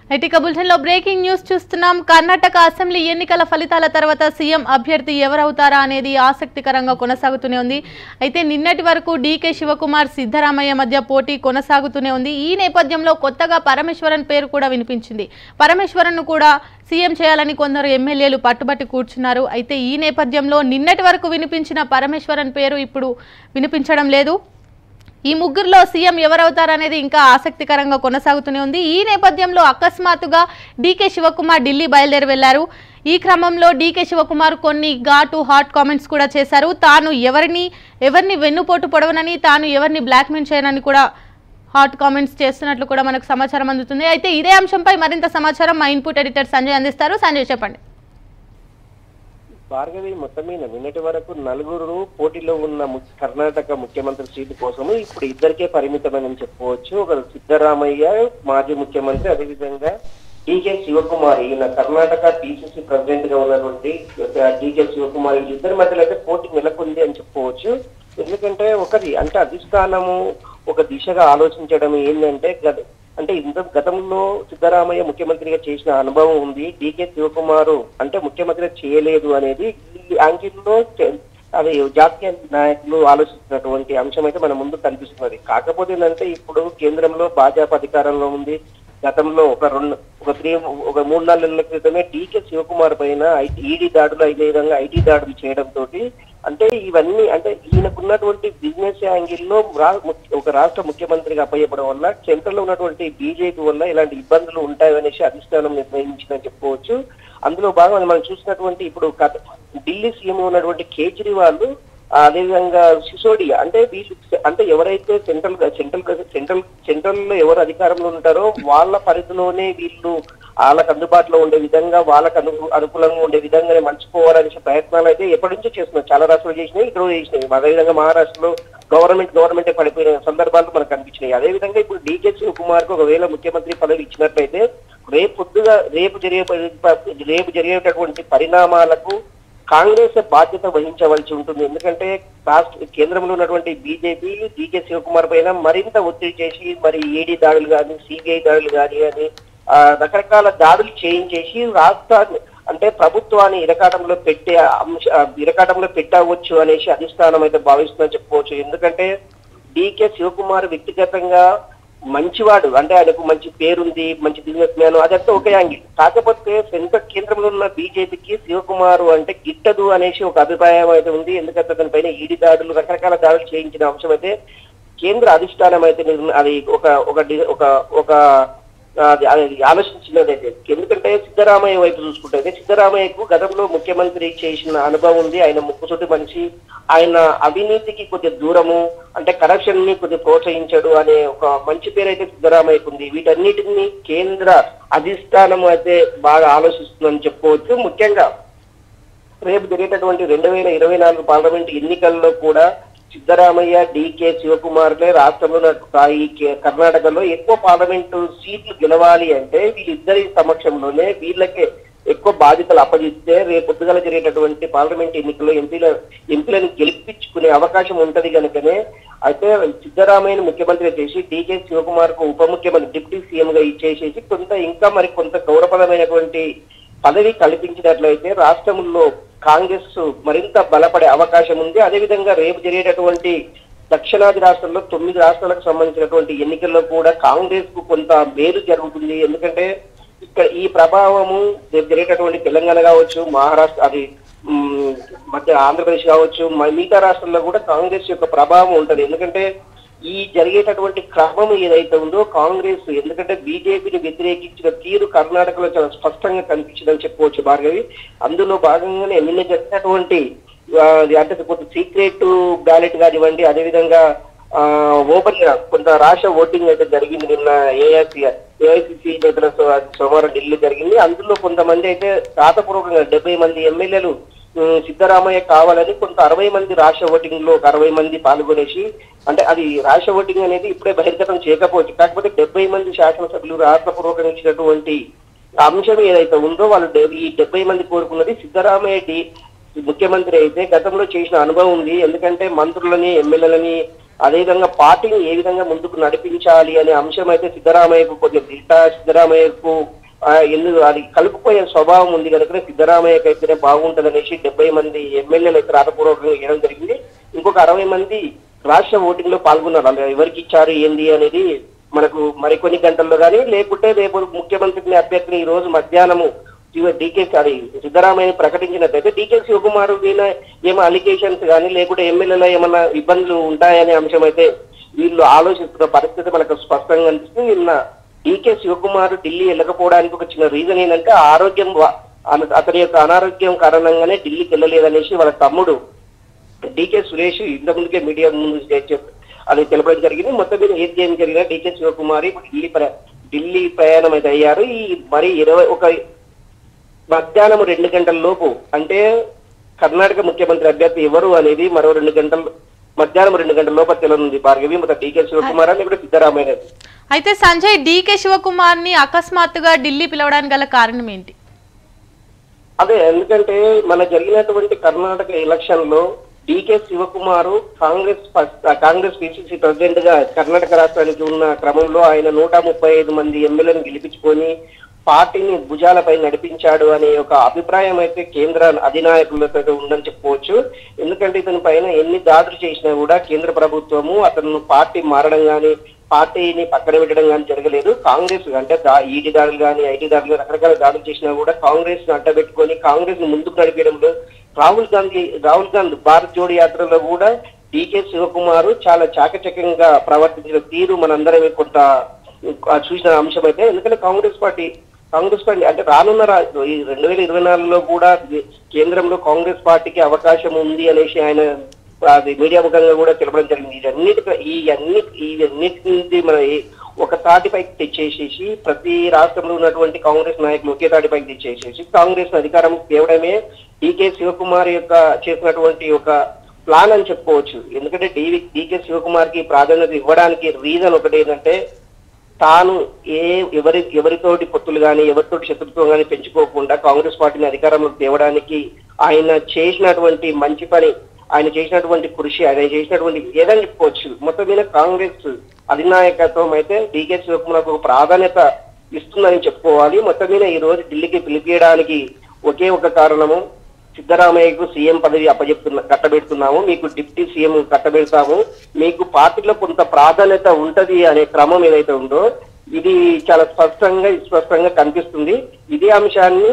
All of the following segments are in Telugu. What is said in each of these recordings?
నైటిక బులెటిన్ లో బ్రేకింగ్ న్యూస్ చూస్తున్నాం కర్ణాటక అసెంబ్లీ ఎన్నికల ఫలితాల తర్వాత సీఎం అభ్యర్థి ఎవరవుతారా అనేది ఆసక్తికరంగా కొనసాగుతూనే ఉంది అయితే నిన్నటి వరకు డీకే శివకుమార్ సిద్ధరామయ్య మధ్య పోటీ కొనసాగుతూనే ఉంది ఈ నేపథ్యంలో కొత్తగా పరమేశ్వరన్ పేరు కూడా వినిపించింది పరమేశ్వరన్ కూడా సీఎం చేయాలని కొందరు ఎమ్మెల్యేలు పట్టుబట్టి కూర్చున్నారు అయితే ఈ నేపథ్యంలో నిన్నటి వరకు వినిపించిన పరమేశ్వరన్ పేరు ఇప్పుడు వినిపించడం లేదు ఈ ముగ్గురులో సీఎం ఎవరవుతారనేది ఇంకా ఆసక్తికరంగా కొనసాగుతూనే ఉంది ఈ నేపథ్యంలో అకస్మాత్తుగా డీకే శివకుమార్ ఢిల్లీ బయలుదేరి వెళ్లారు ఈ క్రమంలో డీకే శివకుమార్ కొన్ని ఘాటు హాట్ కామెంట్స్ కూడా చేశారు తాను ఎవరిని ఎవరిని వెన్నుపోటు పొడవనని తాను ఎవరిని బ్లాక్మెయిల్ చేయనని కూడా హాట్ కామెంట్స్ చేస్తున్నట్లు కూడా మనకు సమాచారం అందుతుంది అయితే ఇదే అంశంపై మరింత సమాచారం మా ఇన్పుట్ ఎడిటర్ సంజయ్ అందిస్తారు సంజయ్ చెప్పండి భార్గవి మొత్తం మీద నిన్నటి వరకు నలుగురు పోటీలో ఉన్న ము- కర్ణాటక ముఖ్యమంత్రి సీటు కోసము ఇప్పుడు ఇద్దరికే పరిమితమని చెప్పుకోవచ్చు ఒక సిద్ధరామయ్య మాజీ ముఖ్యమంత్రి అదేవిధంగా డీకే శివకుమార్ ఈయన కర్ణాటక పిసిసి ప్రెసిడెంట్ గా ఉన్నటువంటి డీకే శివకుమార్ వీళ్ళిద్దరి మధ్యలో అయితే పోటీ నెలకొంది అని చెప్పుకోవచ్చు ఎందుకంటే ఒకటి అంటే అధిష్టానము ఒక దిశగా ఆలోచించడం ఏంటంటే గత అంటే ఇంత గతంలో సిద్ధరామయ్య ముఖ్యమంత్రిగా చేసిన అనుభవం ఉంది డీకే శివకుమారు అంటే ముఖ్యమంత్రిగా చేయలేదు అనేది ఈ యాంగిల్లో చె- అది జాతీయ నాయకులు ఆలోచిస్తున్నటువంటి అంశం అయితే మన ముందు కనిపిస్తున్నది కాకపోతే ఏంటంటే ఇప్పుడు కేంద్రంలో భాజపా అధికారంలో ఉంది గతంలో ఒక రెండు ఒక త్రీ ఒక మూడు నాలుగు నెలల క్రితమే డీకే శివకుమార్ పైన ఈడీ దాడులు అదే విధంగా ఐటీ దాడులు చేయడం తోటి అంటే ఇవన్నీ అంటే ఈయనకున్నటువంటి బిజినెస్ యాంగిల్లో రా- ముఖ్య- ఒక రాష్ట్ర ముఖ్యమంత్రిగా అప్పయ్యపడం వల్ల సెంట్రల్ లో ఉన్నటువంటి బీజేపీ వల్ల ఇలాంటి ఇబ్బందులు ఉంటాయనేసి అధిష్టానం నిర్ణయించిందని చెప్పుకోవచ్చు అందులో భాగంగా మనం చూసినటువంటి ఇప్పుడు గత- ఢిల్లీ సీఎం ఉన్నటువంటి కేజ్రీవాల్ ఆ, అదేవిధంగా సిసోడియా అంటే వీళ్ళు అంటే ఎవరైతే సెంట్రల్ సెంట్రల్ సెంట్రల్ సెంట్రల్ లో ఎవరు అధికారంలో ఉంటారో వాళ్ళ పరిధిలోనే వీళ్ళు వాళ్ళకు అందుబాటులో ఉండే విధంగా వాళ్ళకు అను అనుకూలంగా ఉండే విధంగానే మర్చిపోవాలనే ప్రయత్నాలు అయితే ఎప్పటి నుంచో చేస్తున్నారు చాలా రాష్ట్రాలు చేసినాయి ఇక్కడ కూడా చేసినాయి అదేవిధంగా మహారాష్ట్రలో గవర్నమెంట్ గవర్నమెంట్ పడిపోయిన సందర్భాలు మనకు కనిపించినాయి అదేవిధంగా ఇప్పుడు డీకే శివకుమార్ కు ఒకవేళ ముఖ్యమంత్రి పదవి ఇచ్చినట్లయితే రేపు పొద్దుగా రేపు జరిగే రేపు జరిగేటటువంటి పరిణామాలకు కాంగ్రెస్ బాధ్యత వహించవలసి ఉంటుంది ఎందుకంటే రాష్ట్ర కేంద్రంలో ఉన్నటువంటి బీజేపీ డీకే శివకుమార్ పైన మరింత ఒత్తిడి చేసి మరి ఈడీ దాడులు కానీ సిబిఐ దాడులు కానీ అని ఆ, రకరకాల దాడులు చేయించేసి రాష్ట్రాన్ని అంటే ప్రభుత్వాన్ని ఇరకాటంలో పెట్టే అంశ ఆ, ఇరకాటంలో పెట్టవచ్చు అనేసి అధిష్టానం అయితే భావిస్తుందని చెప్పుకోవచ్చు ఎందుకంటే డీకే శివకుమార్ వ్యక్తిగతంగా మంచివాడు అంటే ఆయనకు మంచి పేరుంది మంచి బిజినెస్ మ్యాన్ అదంతా ఒక యాంగిల్ కాకపోతే సెంట్రల్ కేంద్రంలో ఉన్న బీజేపీకి శివకుమార్ అంటే గిట్టదు అనేసి ఒక అభిప్రాయం అయితే ఉంది ఎందుకంటే అతని పైన ఈడి దాడులు రకరకాల దాడులు చేయించిన అంశం అయితే కేంద్ర అధిష్టానం అయితే నిర్ణ- అది ఒక ఒక డి- ఒక ఒక అది అది ఆలోచించినదైతే ఎందుకంటే సిద్ధరామయ్య వైపు చూసుకుంటే సిద్ధరామయ్యకు గతంలో ముఖ్యమంత్రి చేసిన అనుభవం ఉంది ఆయన ముక్కుసొట్టి మనిషి ఆయన అవినీతికి కొద్ది దూరము అంటే కరప్షన్ ని కొద్ది ప్రోత్సహించడు అనే ఒక మంచి పేరు అయితే సిద్ధరామయ్యకు ఉంది వీటన్నిటిని కేంద్ర అధిష్టానం అయితే బాగా ఆలోచిస్తుందని చెప్పుకోవచ్చు ముఖ్యంగా రేపు జరిగేటటువంటి రెండు వేల ఇరవై నాలుగు పార్లమెంట్ ఎన్నికల్లో కూడా సిద్ధరామయ్య డికే శివకుమార్లే రాష్ట్రంలో ఉన్న ఈ కే- కర్ణాటకలో ఎక్కువ పార్లమెంటు సీట్లు గెలవాలి అంటే వీళ్ళిద్దరి సమక్షంలోనే వీళ్ళకే ఎక్కువ బాధ్యతలు అప్పగిస్తే రేపు పొద్దుగల జరిగేటటువంటి పార్లమెంట్ ఎన్నికల్లో ఎంపీల ఎంపీలను గెలిపించుకునే అవకాశం ఉంటది కనుకనే అయితే సిద్ధరామయ్యను ముఖ్యమంత్రి చేసి డీకే శివకుమార్ కు ఉప ముఖ్యమంత్రి డిప్యూటీ సీఎం గా ఇచ్చేసేసి కొంత ఇంకా మరి కొంత గౌరవప్రదమైనటువంటి పదవి కల్పించినట్లయితే రాష్ట్రంలో కాంగ్రెస్ మరింత బలపడే అవకాశం ఉంది అదేవిధంగా రేపు జరిగేటటువంటి దక్షిణాది రాష్ట్రాల్లో తొమ్మిది రాష్ట్రాలకు సంబంధించినటువంటి ఎన్నికల్లో కూడా కాంగ్రెస్ కు కొంత మేలు జరుగుతుంది ఎందుకంటే ఇక్కడ ఈ ప్రభావము రేపు జరిగేటటువంటి తెలంగాణ కావచ్చు మహారాష్ట్ర అది మ్, మధ్య ఆంధ్రప్రదేశ్ కావచ్చు మ- మిగతా రాష్ట్రాల్లో కూడా కాంగ్రెస్ యొక్క ప్రభావం ఉంటది ఎందుకంటే ఈ జరిగేటటువంటి క్రమం ఏదైతే ఉందో కాంగ్రెస్ ఎందుకంటే బీజేపీని వ్యతిరేకించిన తీరు కర్ణాటకలో చాలా స్పష్టంగా కనిపించిందని చెప్పుకోవచ్చు భార్గవి అందులో భాగంగానే నిన్న జరిగినటువంటి ఆ, అంటే కొంత సీక్రెట్ బ్యాలెట్ కానివ్వండి అదేవిధంగా ఆ, ఓపెన్ గా కొంత రాష్ట్ర ఓటింగ్ అయితే జరిగింది నిన్న ఏఐసి ఏఐసిసి నేతల సో- సోమవారం ఢిల్లీ జరిగింది అందులో కొంతమంది అయితే రాతపూర్వకంగా డెబ్బై మంది ఎమ్మెల్యేలు ఉమ్, సిద్ధరామయ్య కావాలని కొంత అరవై మంది రాష్ట్ర ఓటింగ్ లో ఒక అరవై మంది పాల్గొనేసి అంటే అది రాష్ట్ర ఓటింగ్ అనేది ఇప్పుడే బహిర్గతం చేయకపోవచ్చు కాకపోతే డెబ్బై మంది శాసనసభ్యులు రాష్ట్రపూర్వకంగా ఇచ్చినటువంటి అంశం ఏదైతే ఉందో వాళ్ళు డె- ఈ డెబ్బై మంది కోరుకున్నది సిద్ధరామయ్య డి- ముఖ్యమంత్రి అయితే గతంలో చేసిన అనుభవం ఉంది ఎందుకంటే మంత్రులని ఎమ్మెల్యేలని అదేవిధంగా పార్టీని ఏ విధంగా ముందుకు నడిపించాలి అనే అంశం అయితే సిద్ధరామయ్యకు కొంచెం దిట్టా సిద్ధరామయ్యకు ఆ, ఎందుకు అది కలుపుకోయే స్వభావం ఉంది కనుక సిద్ధరామయ్యకి అయితేనే బాగుంటది అనేసి డెబ్బై మంది ఎమ్మెల్యేలు అయితే రాతపూర్వకంగా ఇవ్వడం జరిగింది ఇంకొక అరవై మంది రాష్ట్ర ఓటింగ్ లో పాల్గొన్నారు వాళ్ళు ఎవరికి ఇచ్చారు ఏంది అనేది మనకు మరికొన్ని గంటల్లో కానీ లేకుంటే రేపు ముఖ్యమంత్రిని అభ్యర్థిని ఈ రోజు మధ్యాహ్నము డీకే అది సిద్ధరామయ్య ప్రకటించినట్లయితే డీకే శివకుమార్ మీద ఏమో అలిగేషన్స్ కానీ లేకుంటే ఎమ్మెల్యేలో ఏమన్నా ఇబ్బందులు ఉంటాయనే అంశం అయితే వీళ్ళు ఆలోచిస్తున్న పరిస్థితి మనకు స్పష్టంగా అనిపిస్తుంది నిన్న డీకే శివకుమార్ ఢిల్లీ వెళ్ళకపోవడానికి ఒక చిన్న రీజన్ ఏంటంటే ఆరోగ్యం వా- అన- అతని యొక్క అనారోగ్యం కారణంగానే ఢిల్లీకి వెళ్ళలేదనేసి వాళ్ళ తమ్ముడు డీకే సురేష్ ఇంతకుముందుకే మీడియా ముందు చెప్ప- అది తెలపడం జరిగింది మొత్తం మీద ఏది ఏం జరిగినా డీకే శివకుమార్ ఇప్పుడు ఢిల్లీ ప్ర- ఢిల్లీ ప్రయాణం అయితే అయ్యారు ఈ మరి ఇరవై ఒక మధ్యాహ్నం రెండు గంటల లోపు అంటే కర్ణాటక ముఖ్యమంత్రి అభ్యర్థి ఎవరు అనేది మరో రెండు గంటలు మధ్యాహ్నం రెండు గంటల లోపు తెలనుంది భార్గవి మొత్తం డీకే శివకుమార్ అని ఇప్పుడు సిద్ధరామయ్య అయితే సంజయ్ డీకే శివకుమార్ ని అకస్మాత్తుగా ఢిల్లీ పిలవడానికి గల కారణం ఏంటి అదే ఎందుకంటే మన జరిగినటువంటి కర్ణాటక ఎలక్షన్ లో డీకే శివకుమార్ కాంగ్రెస్ ప- కాంగ్రెస్ పిసిసి ప్రెసిడెంట్ గా కర్ణాటక రాష్ట్రానికి ఉన్న క్రమంలో ఆయన నూట ముప్పై ఐదు మంది ఎమ్మెల్యేలను గెలిపించుకొని పార్టీని భుజాలపై నడిపించాడు అనే ఒక అభిప్రాయం అయితే కేంద్ర అధినాయకులతో ఉందని చెప్పుకోవచ్చు ఎందుకంటే ఇతని పైన ఎన్ని దాడులు చేసినా కూడా కేంద్ర ప్రభుత్వము అతను పార్టీ మారడం కానీ పార్టీని పక్కన పెట్టడం కానీ జరగలేదు కాంగ్రెస్ అంటే దా- ఈడీ దాడులు కానీ ఐటీ దాడులు కానీ రకరకాల దాడులు చేసినా కూడా కాంగ్రెస్ ను అడ్డబెట్టుకొని కాంగ్రెస్ ను ముందుకు నడిపించడంలో రాహుల్ గాంధీ రాహుల్ గాంధీ భారత్ జోడీ యాత్రలో కూడా డీకే శివకుమార్ చాలా చాకచక్యంగా ప్రవర్తించిన తీరు మనందరం కొంత ఆ, చూసిన అంశం అయితే ఎందుకంటే కాంగ్రెస్ పార్టీ కాంగ్రెస్ పార్టీ అంటే రానున్న రా- ఈ రెండు వేల ఇరవై నాలుగులో కూడా కేంద్రంలో కాంగ్రెస్ పార్టీకి అవకాశం ఉంది అనేసి ఆయన అది మీడియా ముఖంగా కూడా తెలపడం జరిగింది ఇవన్నిటి ఈ అన్ని ఇవన్నిటి మన ఈ ఒక తాటిపైకి తెచ్చేసేసి ప్రతి రాష్ట్రంలో ఉన్నటువంటి కాంగ్రెస్ నాయకులు ఒకే తాటిపైకి తెచ్చేసేసి కాంగ్రెస్ అధికారం తేవడమే డీకే శివకుమార్ యొక్క చేసినటువంటి ఒక ప్లాన్ అని చెప్పుకోవచ్చు ఎందుకంటే డీవీ డీకే శివకుమార్ కి ప్రాధాన్యత ఇవ్వడానికి రీజన్ ఒకటి ఏంటంటే తాను ఏ ఎవరి ఎవరితోటి పొత్తులు కానీ ఎవరితోటి శత్రుత్వం కానీ పెంచుకోకుండా కాంగ్రెస్ పార్టీని అధికారంలోకి తేవడానికి ఆయన చేసినటువంటి మంచి పని ఆయన చేసినటువంటి కృషి ఆయన చేసినటువంటి ఏదని చెప్పుకోవచ్చు మొత్తం మీద కాంగ్రెస్ అధినాయకత్వం అయితే డీకే శివకుమార్ ఒక ప్రాధాన్యత ఇస్తుందని చెప్పుకోవాలి మొత్తం మీద ఈ రోజు ఢిల్లీకి పిలిపించడానికి ఒకే ఒక కారణము సిద్ధరామయ్యకు సీఎం పదవి అప్పచెప్తున్నా కట్టబెడుతున్నాము మీకు డిప్యూటీ సీఎం కట్టబెడతాము మీకు పార్టీలో కొంత ప్రాధాన్యత ఉంటది అనే క్రమం ఏదైతే ఉందో ఇది చాలా స్పష్టంగా స్పష్టంగా కనిపిస్తుంది ఇదే అంశాన్ని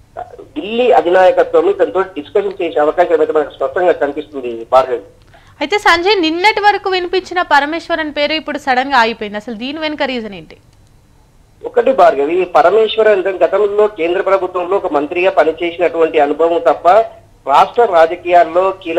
ఢిల్లీ అధినాయకత్వం ఇతనితో డిస్కషన్ చేసే అవకాశం అయితే మనకు స్పష్టంగా కనిపిస్తుంది భార్గవి అయితే సంజయ్ నిన్నటి వరకు వినిపించిన పరమేశ్వరన్ పేరు ఇప్పుడు సడన్ గా ఆగిపోయింది అసలు దీని వెనుక రీజన్ ఏంటి ఒకటి భార్గవి పరమేశ్వర్ అంటే గతంలో కేంద్ర ప్రభుత్వంలో ఒక మంత్రిగా పనిచేసినటువంటి అనుభవం తప్ప రాష్ట్ర రాజకీయాల్లో కీల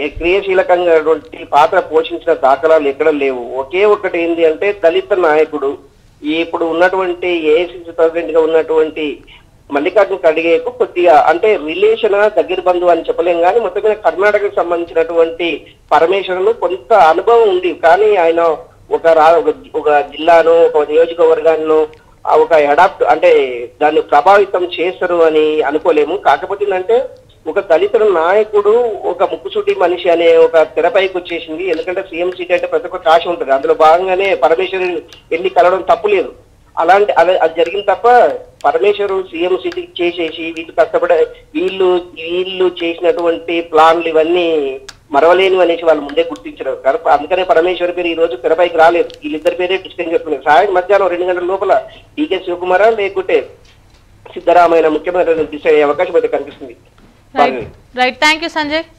క్రియాశీలకంగా పాత్ర పోషించిన దాఖలాలు ఎక్కడ లేవు ఒకే ఒకటి ఏంటి అంటే దళిత నాయకుడు ఈ ఇప్పుడు ఉన్నటువంటి ఏఐసిసి ప్రెసిడెంట్ గా ఉన్నటువంటి మల్లికార్జున ఖర్గేకు కొద్దిగా అంటే రిలేషన్ దగ్గర బంధువు అని చెప్పలేం కానీ మొత్తం మీద కర్ణాటకకు సంబంధించినటువంటి పరమేశ్వరను కొంత అనుభవం ఉంది కానీ ఆయన ఒక రా ఒక ఒక జిల్లాను ఒక నియోజకవర్గాన్ని ఆ ఒక అడాప్ట్ అంటే దాన్ని ప్రభావితం చేస్తారు అని అనుకోలేము కాకపోతే ఏంటంటే ఒక దళితుల నాయకుడు ఒక ముక్కుసూటి మనిషి అనే ఒక తెరపైకి వచ్చేసింది ఎందుకంటే సీఎం సీట్ అంటే ప్రతి ఒక్క ఆశ ఉంటుంది అందులో భాగంగానే పరమేశ్వరి ఎన్ని కలవడం తప్పు లేదు అలాంటి అలా అది జరిగింది తప్ప పరమేశ్వరు సీఎం సీట్ చేసేసి వీళ్ళు కష్టపడే వీళ్ళు వీళ్ళు చేసినటువంటి ప్లాన్లు ఇవన్నీ మరవలేని అనేసి వాళ్ళు ముందే గుర్తించారు కనుక అందుకనే పరమేశ్వరి పేరు ఈ రోజు తెరపైకి రాలేదు వీళ్ళిద్దరి పేరే డిస్కషన్ చేస్తున్నారు సాయం మధ్యాహ్నం రెండు గంటల లోపల డీకే శివకుమారా లేకుంటే సిద్ధరామయ్య ముఖ్యమంత్రి డిసైడ్ అయ్యే అవకాశం అయితే కనిపిస్తుంది right right thank you Sanjay